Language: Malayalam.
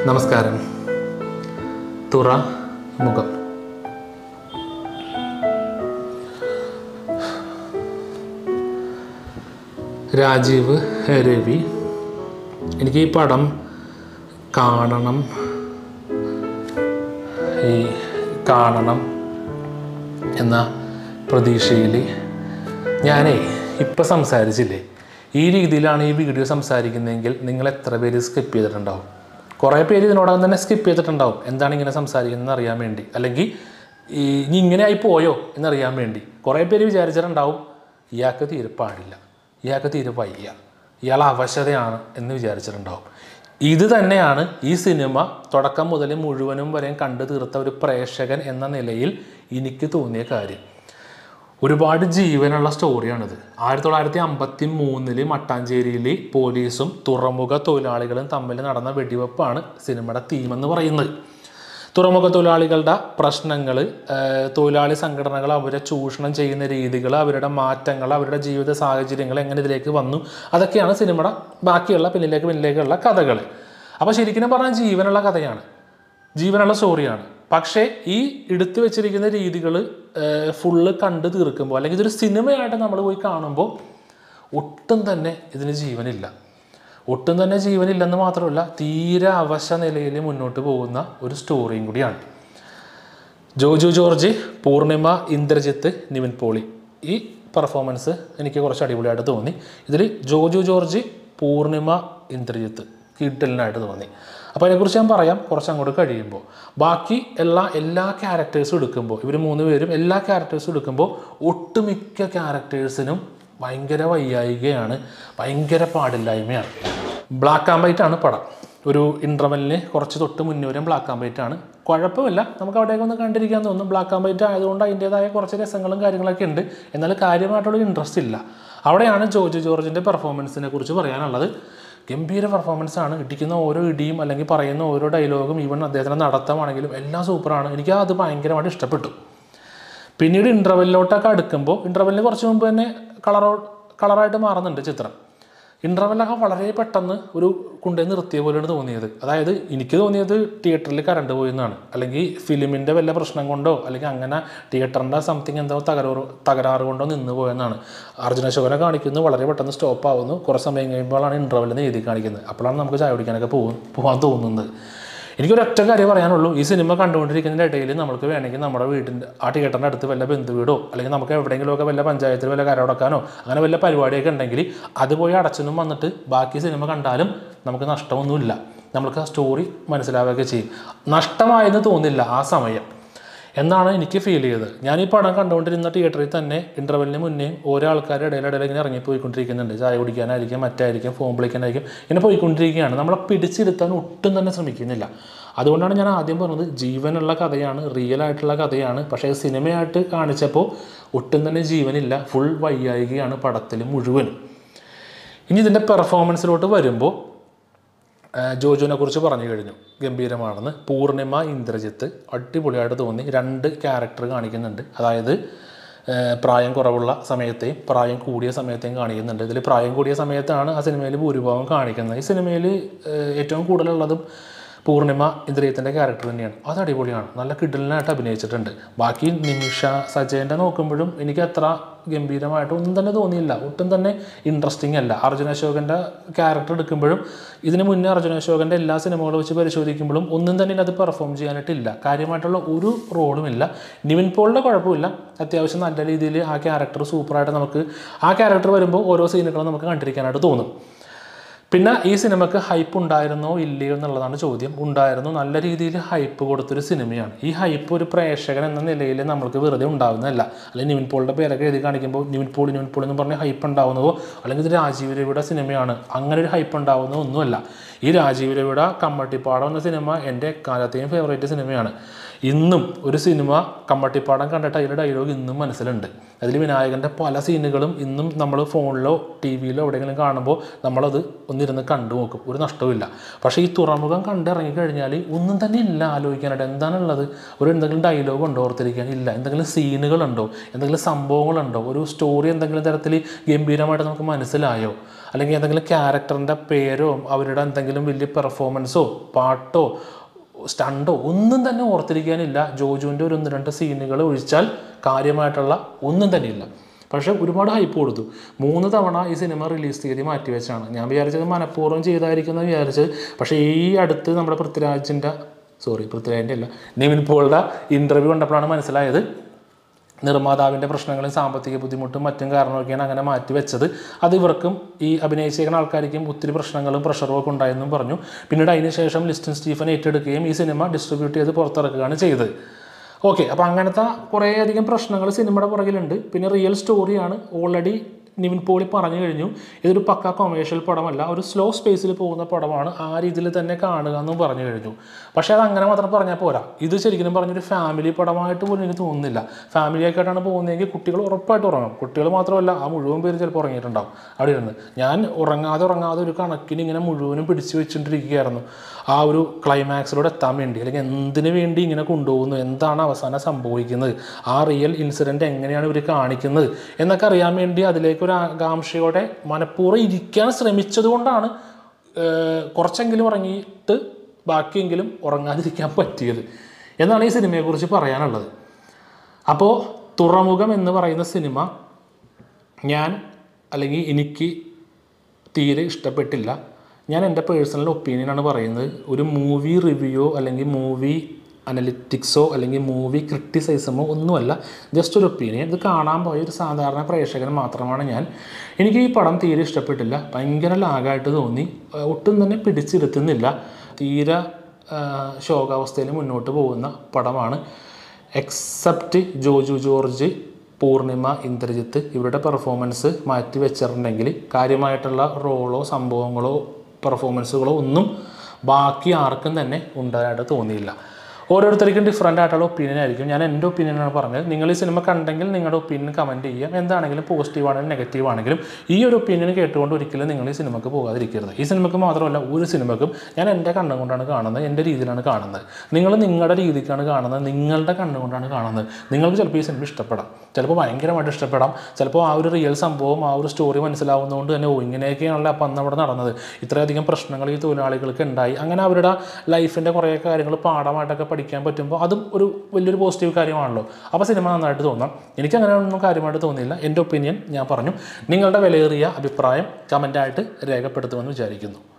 നമസ്കാരം തുറ മുഖം രാജീവ് രവി എനിക്ക് ഈ പടം കാണണം ഈ കാണണം എന്ന പ്രതീക്ഷയിൽ ഞാനേ ഇപ്പം സംസാരിച്ചില്ലേ ഈ രീതിയിലാണ് ഈ വീഡിയോ സംസാരിക്കുന്നതെങ്കിൽ നിങ്ങൾ എത്ര പേര് സ്കിപ്പ് ചെയ്തിട്ടുണ്ടാവും കുറേ പേര് ഇതിനോടകം തന്നെ സ്കിപ്പ് ചെയ്തിട്ടുണ്ടാവും എന്താണ് ഇങ്ങനെ സംസാരിക്കുന്നതെന്ന് അറിയാൻ വേണ്ടി അല്ലെങ്കിൽ ഈ ഇനി ഇങ്ങനെ ആയി പോയോ എന്നറിയാൻ വേണ്ടി കുറേ പേര് വിചാരിച്ചിട്ടുണ്ടാവും ഇയാൾക്ക് തീരെ പാടില്ല ഇയാൾക്ക് തീരെ വയ്യ ഇയാൾ അവശതയാണ് എന്ന് വിചാരിച്ചിട്ടുണ്ടാവും ഇത് തന്നെയാണ് ഈ സിനിമ തുടക്കം മുതൽ മുഴുവനും വരെയും കണ്ടു തീർത്ത ഒരു പ്രേക്ഷകൻ എന്ന നിലയിൽ എനിക്ക് തോന്നിയ കാര്യം ഒരുപാട് ജീവനുള്ള സ്റ്റോറിയാണിത് ആയിരത്തി തൊള്ളായിരത്തി അമ്പത്തി മൂന്നില് മട്ടാഞ്ചേരിയിൽ പോലീസും തുറമുഖ തൊഴിലാളികളും തമ്മിൽ നടന്ന വെടിവെപ്പാണ് സിനിമയുടെ തീമെന്ന് പറയുന്നത് തുറമുഖ തൊഴിലാളികളുടെ പ്രശ്നങ്ങൾ തൊഴിലാളി സംഘടനകൾ അവരെ ചൂഷണം ചെയ്യുന്ന രീതികൾ അവരുടെ മാറ്റങ്ങൾ അവരുടെ ജീവിത സാഹചര്യങ്ങൾ എങ്ങനെ ഇതിലേക്ക് വന്നു അതൊക്കെയാണ് സിനിമയുടെ ബാക്കിയുള്ള പിന്നിലേക്ക് പിന്നിലേക്കുള്ള കഥകൾ അപ്പോൾ ശരിക്കും പറഞ്ഞാൽ ജീവനുള്ള കഥയാണ് ജീവനുള്ള സ്റ്റോറിയാണ് പക്ഷേ ഈ എടുത്തു വെച്ചിരിക്കുന്ന രീതികൾ ഫുള്ള് കണ്ടു തീർക്കുമ്പോൾ അല്ലെങ്കിൽ ഇതൊരു സിനിമയായിട്ട് നമ്മൾ പോയി കാണുമ്പോൾ ഒട്ടും തന്നെ ഇതിന് ജീവനില്ല ഒട്ടും തന്നെ ജീവനില്ലെന്ന് മാത്രമല്ല തീരെ അവശ നിലയിൽ മുന്നോട്ട് പോകുന്ന ഒരു സ്റ്റോറിയും കൂടിയാണ് ജോജു ജോർജ് പൂർണിമ ഇന്ദ്രജിത്ത് നിവിൻ പോളി ഈ പെർഫോമൻസ് എനിക്ക് കുറച്ച് അടിപൊളിയായിട്ട് തോന്നി ഇതിൽ ജോജു ജോർജ് പൂർണിമ ഇന്ദ്രജിത്ത് കിട്ടലിനായിട്ട് തോന്നി അപ്പോൾ അതിനെക്കുറിച്ച് ഞാൻ പറയാം കുറച്ച് അങ്ങോട്ട് കഴിയുമ്പോൾ ബാക്കി എല്ലാ എല്ലാ ക്യാരക്ടേഴ്സും എടുക്കുമ്പോൾ ഇവർ മൂന്ന് പേരും എല്ലാ ക്യാരക്ടേഴ്സും എടുക്കുമ്പോൾ ഒട്ടുമിക്ക ക്യാരക്ടേഴ്സിനും ഭയങ്കര വയ്യായികയാണ് ഭയങ്കര പാടില്ലായ്മയാണ് ബ്ലാക്ക് ആൻഡ് വൈറ്റ് ആണ് പടം ഒരു ഇൻ്റർവെല്ലിന് കുറച്ച് തൊട്ട് മുന്നേ വരെയും ബ്ലാക്ക് ആൻഡ് വൈറ്റ് ആണ് കുഴപ്പമില്ല നമുക്ക് അവിടേക്ക് ഒന്ന് കണ്ടിരിക്കാൻ തോന്നും ബ്ലാക്ക് ആൻഡ് വൈറ്റ് ആയതുകൊണ്ട് അതിൻ്റേതായ കുറച്ച് രസങ്ങളും കാര്യങ്ങളൊക്കെ ഉണ്ട് എന്നാൽ കാര്യമായിട്ടുള്ള ഇൻട്രസ്റ്റ് ഇല്ല അവിടെയാണ് ജോർജ് ജോർജിൻ്റെ പെർഫോമൻസിനെ കുറിച്ച് പറയാനുള്ളത് ഗംഭീര പെർഫോമൻസ് ആണ് ഇടിക്കുന്ന ഓരോ ഇടിയും അല്ലെങ്കിൽ പറയുന്ന ഓരോ ഡയലോഗും ഈവൻ അദ്ദേഹത്തിൻ്റെ നടത്തമാണെങ്കിലും എല്ലാം സൂപ്പറാണ് എനിക്ക് അത് ഭയങ്കരമായിട്ട് ഇഷ്ടപ്പെട്ടു പിന്നീട് ഇൻ്റർവെല്ലിലോട്ടൊക്കെ അടുക്കുമ്പോൾ ഇൻ്റർവെല്ലിന് കുറച്ച് മുമ്പ് തന്നെ കളറോ കളറായിട്ട് മാറുന്നുണ്ട് ചിത്രം ഇൻ്റർവെല്ലൊക്കെ വളരെ പെട്ടെന്ന് ഒരു കൊണ്ടേ നിർത്തിയ പോലെയാണ് തോന്നിയത് അതായത് എനിക്ക് തോന്നിയത് തിയേറ്ററിൽ കറണ്ട് പോയി എന്നാണ് അല്ലെങ്കിൽ ഫിലിമിൻ്റെ വല്ല പ്രശ്നം കൊണ്ടോ അല്ലെങ്കിൽ അങ്ങനെ തിയേറ്ററിൻ്റെ സംതിങ് എന്തോ തകരാറ് തകരാറ് കൊണ്ടോ നിന്ന് പോയെന്നാണ് അർജുന അശോകനെ കാണിക്കുന്നത് വളരെ പെട്ടെന്ന് സ്റ്റോപ്പ് ആവുന്നു കുറേ സമയം കഴിയുമ്പോഴാണ് ഇൻ്റർവെല്ലിൽ എഴുതി കാണിക്കുന്നത് അപ്പോഴാണ് നമുക്ക് ചായ കുടിക്കാനൊക്കെ പോകും പോകാൻ തോന്നുന്നത് എനിക്കൊരു ഒറ്റ കാര്യം പറയാനുള്ളൂ ഈ സിനിമ കണ്ടുകൊണ്ടിരിക്കുന്നതിൻ്റെ ഇടയിൽ നമുക്ക് വേണമെങ്കിൽ നമ്മുടെ വീടിൻ്റെ ആ തിയേറ്ററിൻ്റെ അടുത്ത് വല്ല ബന്ധുവീടോ അല്ലെങ്കിൽ നമുക്ക് എവിടെയെങ്കിലുമൊക്കെ വല്ല പഞ്ചായത്തിൽ വല്ല കരടക്കാനോ അങ്ങനെ വല്ല പരിപാടിയൊക്കെ ഉണ്ടെങ്കിൽ അത് പോയി അടച്ചനും വന്നിട്ട് ബാക്കി സിനിമ കണ്ടാലും നമുക്ക് നഷ്ടമൊന്നുമില്ല നമുക്ക് ആ സ്റ്റോറി മനസ്സിലാവുകയൊക്കെ ചെയ്യും നഷ്ടമായെന്ന് തോന്നില്ല ആ സമയം എന്നാണ് എനിക്ക് ഫീൽ ചെയ്തത് ഞാൻ ഈ പടം കണ്ടുകൊണ്ടിരുന്ന തിയേറ്ററിൽ തന്നെ ഇൻ്റർവെല്ലിന് മുന്നേ ഓരോ ആൾക്കാരുടെ ഇടയിലിടയിൽ ഇങ്ങനെ ഇറങ്ങി പോയിക്കൊണ്ടിരിക്കുന്നുണ്ട് ചായ കുടിക്കാനായിരിക്കും മറ്റായിരിക്കും ഫോൺ വിളിക്കാനായിരിക്കും ഇങ്ങനെ പോയിക്കൊണ്ടിരിക്കുകയാണ് നമ്മളെ പിടിച്ചിരുത്താൻ ഒട്ടും തന്നെ ശ്രമിക്കുന്നില്ല അതുകൊണ്ടാണ് ഞാൻ ആദ്യം പറഞ്ഞത് ജീവനുള്ള കഥയാണ് റിയൽ ആയിട്ടുള്ള കഥയാണ് പക്ഷേ സിനിമയായിട്ട് കാണിച്ചപ്പോൾ ഒട്ടും തന്നെ ജീവനില്ല ഫുൾ വയ്യായികയാണ് പടത്തിൽ മുഴുവനും ഇനി ഇതിൻ്റെ പെർഫോമൻസിലോട്ട് വരുമ്പോൾ ജോജുവിനെ കുറിച്ച് പറഞ്ഞു കഴിഞ്ഞു ഗംഭീരമാണെന്ന് പൂർണിമ ഇന്ദ്രജിത്ത് അടിപൊളിയായിട്ട് തോന്നി രണ്ട് ക്യാരക്ടർ കാണിക്കുന്നുണ്ട് അതായത് ഏഹ് പ്രായം കുറവുള്ള സമയത്തെയും പ്രായം കൂടിയ സമയത്തെയും കാണിക്കുന്നുണ്ട് ഇതിൽ പ്രായം കൂടിയ സമയത്താണ് ആ സിനിമയിൽ ഭൂരിഭാഗം കാണിക്കുന്നത് ഈ സിനിമയിൽ ഏറ്റവും കൂടുതലുള്ളതും പൂർണിമ ഇന്ദ്രിയത്തിൻ്റെ ക്യാരക്ടർ തന്നെയാണ് അത് അടിപൊളിയാണ് നല്ല കിഡിലിനായിട്ട് അഭിനയിച്ചിട്ടുണ്ട് ബാക്കി നിമിഷ സജയൻ്റെ നോക്കുമ്പോഴും എനിക്ക് അത്ര ഗംഭീരമായിട്ട് ഒന്നും തന്നെ തോന്നിയില്ല ഒട്ടും തന്നെ ഇൻട്രസ്റ്റിംഗ് അല്ല അർജുന അശോകൻ്റെ ക്യാരക്ടർ എടുക്കുമ്പോഴും ഇതിന് മുന്നേ അർജുന അശോകൻ്റെ എല്ലാ സിനിമകളും വെച്ച് പരിശോധിക്കുമ്പോഴും ഒന്നും തന്നെ അത് പെർഫോം ചെയ്യാനായിട്ടില്ല കാര്യമായിട്ടുള്ള ഒരു റോളും ഇല്ല നിവിൻ പോളിൻ്റെ കുഴപ്പമില്ല അത്യാവശ്യം നല്ല രീതിയിൽ ആ ക്യാരക്ടർ സൂപ്പറായിട്ട് നമുക്ക് ആ ക്യാരക്ടർ വരുമ്പോൾ ഓരോ സീനുകളും നമുക്ക് കണ്ടിരിക്കാനായിട്ട് തോന്നും പിന്നെ ഈ സിനിമക്ക് ഹൈപ്പ് ഉണ്ടായിരുന്നോ ഇല്ലയോ എന്നുള്ളതാണ് ചോദ്യം ഉണ്ടായിരുന്നു നല്ല രീതിയിൽ ഹൈപ്പ് കൊടുത്തൊരു സിനിമയാണ് ഈ ഹൈപ്പ് ഒരു പ്രേക്ഷകൻ എന്ന നിലയിൽ നമ്മൾക്ക് വെറുതെ ഉണ്ടാവുന്നതല്ല അല്ലെങ്കിൽ നിവിൻ പോളിൻ്റെ പേരൊക്കെ എഴുതി കാണിക്കുമ്പോൾ നിവിൻ പോളി നിവിൻ പോളി എന്ന് പറഞ്ഞ് ഹൈപ്പ് ഉണ്ടാവുന്നതോ അല്ലെങ്കിൽ ഇത് രാജീവ് രവിയുടെ സിനിമയാണ് അങ്ങനെ ഒരു ഹൈപ്പ് ഉണ്ടാവുന്നതോ ഒന്നുമല്ല ഈ രാജീവ് രവിയുടെ കമ്മട്ടിപ്പാടം എന്ന സിനിമ എൻ്റെ എക്കാലത്തെയും ഫേവറേറ്റ് സിനിമയാണ് ഇന്നും ഒരു സിനിമ കമ്മട്ടിപ്പാടം കണ്ടിട്ട് അതിൻ്റെ ഡയലോഗ് ഇന്നും മനസ്സിലുണ്ട് അതിൽ വിനായകൻ്റെ പല സീനുകളും ഇന്നും നമ്മൾ ഫോണിലോ ടി വിയിലോ എവിടെയെങ്കിലും കാണുമ്പോൾ നമ്മളത് ഒന്നിരുന്ന് കണ്ടു നോക്കും ഒരു നഷ്ടവുമില്ല പക്ഷേ ഈ തുറമുഖം കണ്ടിറങ്ങി കഴിഞ്ഞാൽ ഒന്നും തന്നെ ഇല്ല ആലോചിക്കാനായിട്ട് എന്താണുള്ളത് ഒരു എന്തെങ്കിലും ഡയലോഗ് ഉണ്ടോ ഓർത്തിരിക്കാൻ ഇല്ല എന്തെങ്കിലും സീനുകളുണ്ടോ എന്തെങ്കിലും സംഭവങ്ങളുണ്ടോ ഒരു സ്റ്റോറി എന്തെങ്കിലും തരത്തിൽ ഗംഭീരമായിട്ട് നമുക്ക് മനസ്സിലായോ അല്ലെങ്കിൽ എന്തെങ്കിലും ക്യാരക്ടറിൻ്റെ പേരോ അവരുടെ എന്തെങ്കിലും വലിയ പെർഫോമൻസോ പാട്ടോ സ്റ്റണ്ടോ ഒന്നും തന്നെ ഓർത്തിരിക്കാനില്ല ജോജുവിൻ്റെ ഒരു ഒന്ന് രണ്ട് സീനുകൾ ഒഴിച്ചാൽ കാര്യമായിട്ടുള്ള ഒന്നും തന്നെ ഇല്ല പക്ഷേ ഒരുപാട് ഹൈപ്പ് കൊടുത്തു മൂന്ന് തവണ ഈ സിനിമ റിലീസ് തീയതി മാറ്റിവെച്ചാണ് ഞാൻ വിചാരിച്ചത് മനഃപൂർവ്വം ചെയ്തായിരിക്കും എന്ന് വിചാരിച്ചത് പക്ഷേ ഈ അടുത്ത് നമ്മുടെ പൃഥ്വിരാജിൻ്റെ സോറി പൃഥ്വിരാജിൻ്റെ അല്ല നിവിൻ പോളുടെ ഇൻ്റർവ്യൂ കണ്ടപ്പോഴാണ് മനസ്സിലായത് നിർമ്മാതാവിൻ്റെ പ്രശ്നങ്ങളും സാമ്പത്തിക ബുദ്ധിമുട്ടും മറ്റും കാരണമൊക്കെയാണ് അങ്ങനെ മാറ്റി വെച്ചത് അത് ഇവർക്കും ഈ അഭിനയിച്ചിരിക്കുന്ന ആൾക്കാർക്കും ഒത്തിരി പ്രശ്നങ്ങളും പ്രഷറും ഒക്കെ ഉണ്ടായെന്നും പറഞ്ഞു പിന്നീട് അതിന് ശേഷം ലിസ്റ്റൻ സ്റ്റീഫൻ ഏറ്റെടുക്കുകയും ഈ സിനിമ ഡിസ്ട്രിബ്യൂട്ട് ചെയ്ത് പുറത്തിറക്കുകയാണ് ചെയ്തത് ഓക്കെ അപ്പോൾ അങ്ങനത്തെ കുറേയധികം പ്രശ്നങ്ങൾ സിനിമയുടെ പുറകിലുണ്ട് പിന്നെ റിയൽ സ്റ്റോറിയാണ് ഓൾറെഡി നിവിൻ പോളി പറഞ്ഞു കഴിഞ്ഞു ഇതൊരു പക്ക കൊമേഴ്ഷ്യൽ പടമല്ല ഒരു സ്ലോ സ്പേസിൽ പോകുന്ന പടമാണ് ആ രീതിയിൽ തന്നെ കാണുക എന്നും പറഞ്ഞു കഴിഞ്ഞു പക്ഷേ അത് അങ്ങനെ മാത്രം പറഞ്ഞാൽ പോരാ ഇത് ശരിക്കും പറഞ്ഞൊരു ഫാമിലി പടമായിട്ട് പോലും എനിക്ക് തോന്നുന്നില്ല ഫാമിലി ആയിട്ടാണ് പോകുന്നതെങ്കിൽ കുട്ടികൾ ഉറപ്പായിട്ട് ഉറങ്ങും കുട്ടികൾ മാത്രമല്ല ആ മുഴുവൻ പേര് ചിലപ്പോൾ ഉറങ്ങിയിട്ടുണ്ടാവും അവിടെ ഇരുന്ന് ഞാൻ ഉറങ്ങാതെ ഉറങ്ങാതെ ഒരു കണക്കിന് ഇങ്ങനെ മുഴുവനും പിടിച്ചു വെച്ചുകൊണ്ടിരിക്കുകയായിരുന്നു ആ ഒരു ക്ലൈമാക്സിലൂടെ എത്താൻ വേണ്ടി അല്ലെങ്കിൽ എന്തിനു വേണ്ടി ഇങ്ങനെ കൊണ്ടുപോകുന്നു എന്താണ് അവസാനം സംഭവിക്കുന്നത് ആ റിയൽ ഇൻസിഡൻറ്റ് എങ്ങനെയാണ് ഇവർ കാണിക്കുന്നത് എന്നൊക്കെ അറിയാൻ വേണ്ടി അതിലേക്ക് ഒരു ആകാംക്ഷയോടെ മനഃപൂർവ്വം ഇരിക്കാൻ ശ്രമിച്ചത് കൊണ്ടാണ് ഏഹ്, കുറച്ചെങ്കിലും ഉറങ്ങിയിട്ട് ബാക്കിയെങ്കിലും ഉറങ്ങാതിരിക്കാൻ പറ്റിയത് എന്നാണ് ഈ സിനിമയെക്കുറിച്ച് പറയാനുള്ളത് അപ്പോൾ തുറമുഖം എന്ന് പറയുന്ന സിനിമ ഞാൻ അല്ലെങ്കിൽ എനിക്ക് തീരെ ഇഷ്ടപ്പെട്ടില്ല ഞാൻ എൻ്റെ പേഴ്സണൽ ഒപ്പീനിയനാണ് പറയുന്നത് ഒരു മൂവി റിവ്യൂയോ അല്ലെങ്കിൽ മൂവി അനലിറ്റിക്സോ അല്ലെങ്കിൽ മൂവി ക്രിട്ടിസൈസമോ ഒന്നുമല്ല ജസ്റ്റ് ഒരു ഒപ്പീനിയൻ ഇത് കാണാൻ പോയ ഒരു സാധാരണ പ്രേക്ഷകൻ മാത്രമാണ് ഞാൻ എനിക്ക് ഈ പടം തീരെ ഇഷ്ടപ്പെട്ടില്ല ഭയങ്കര ലാഗായിട്ട് തോന്നി ആ, ഒട്ടും തന്നെ പിടിച്ചിരുത്തുന്നില്ല തീരെ ആ, ശോകാവസ്ഥയിൽ മുന്നോട്ട് പോകുന്ന പടമാണ് എക്സെപ്റ്റ് ജോജു ജോർജ് പൂർണിമ ഇന്ദ്രജിത്ത് ഇവരുടെ പെർഫോമൻസ് മാറ്റി വെച്ചിട്ടുണ്ടെങ്കിൽ കാര്യമായിട്ടുള്ള റോളോ സംഭവങ്ങളോ പെർഫോമൻസുകളോ ഒന്നും ബാക്കി ആർക്കും തന്നെ ഉണ്ടായിട്ട് തോന്നിയില്ല ഓരോരുത്തർക്കും ഡിഫറൻ്റ് ആയിട്ടുള്ള ഒപ്പീനിയൻ ആയിരിക്കും ഞാൻ എൻ്റെ ഒപ്പീനിയനാണ് പറഞ്ഞത് നിങ്ങൾ ഈ സിനിമ കണ്ടെങ്കിൽ നിങ്ങളുടെ ഒപ്പീനിയൻ കമൻറ്റ് ചെയ്യാം എന്താണെങ്കിലും പോസിറ്റീവ് ആണെങ്കിലും നെഗറ്റീവ് ആണെങ്കിലും ഈ ഒരു ഒപ്പീനിയൻ കേട്ടുകൊണ്ട് ഒരിക്കലും നിങ്ങൾ ഈ സിനിമക്ക് പോകാതിരിക്കരുത് ഈ സിനിമക്ക് മാത്രമല്ല ഒരു സിനിമക്കും ഞാൻ എൻ്റെ കണ്ണും കൊണ്ടാണ് കാണുന്നത് എൻ്റെ രീതിയിലാണ് കാണുന്നത് നിങ്ങൾ നിങ്ങളുടെ രീതിക്കാണ് കാണുന്നത് നിങ്ങളുടെ കണ്ണുകൊണ്ടാണ് കാണുന്നത് നിങ്ങൾക്ക് ചിലപ്പോൾ ഈ സിനിമ ഇഷ്ടപ്പെടാം ചിലപ്പോൾ ഭയങ്കരമായിട്ട് ഇഷ്ടപ്പെടാം ചിലപ്പോൾ ആ ഒരു റിയൽ സംഭവം ആ ഒരു സ്റ്റോറി മനസ്സിലാവുന്നതുകൊണ്ട് തന്നെ ഓ ഇങ്ങനെയൊക്കെയാണല്ലോ അപ്പം അന്ന് അവിടെ നടന്നത് ഇത്രയധികം പ്രശ്നങ്ങൾ ഈ തൊഴിലാളികൾക്ക് ഉണ്ടായി അങ്ങനെ അവരുടെ ലൈഫിൻ്റെ കുറേ കാര്യങ്ങൾ പാഠമായിട്ടൊക്കെ പഠിക്കാൻ പറ്റുമ്പോൾ അതും ഒരു വലിയൊരു പോസിറ്റീവ് കാര്യമാണല്ലോ അപ്പോൾ സിനിമ നന്നായിട്ട് തോന്നാം എനിക്ക് അങ്ങനെ ഒന്നും കാര്യമായിട്ട് തോന്നിയില്ല എൻ്റെ ഒപ്പീനിയൻ ഞാൻ പറഞ്ഞു നിങ്ങളുടെ വിലയേറിയ അഭിപ്രായം കമൻ്റായിട്ട് രേഖപ്പെടുത്തുമെന്ന് വിചാരിക്കുന്നു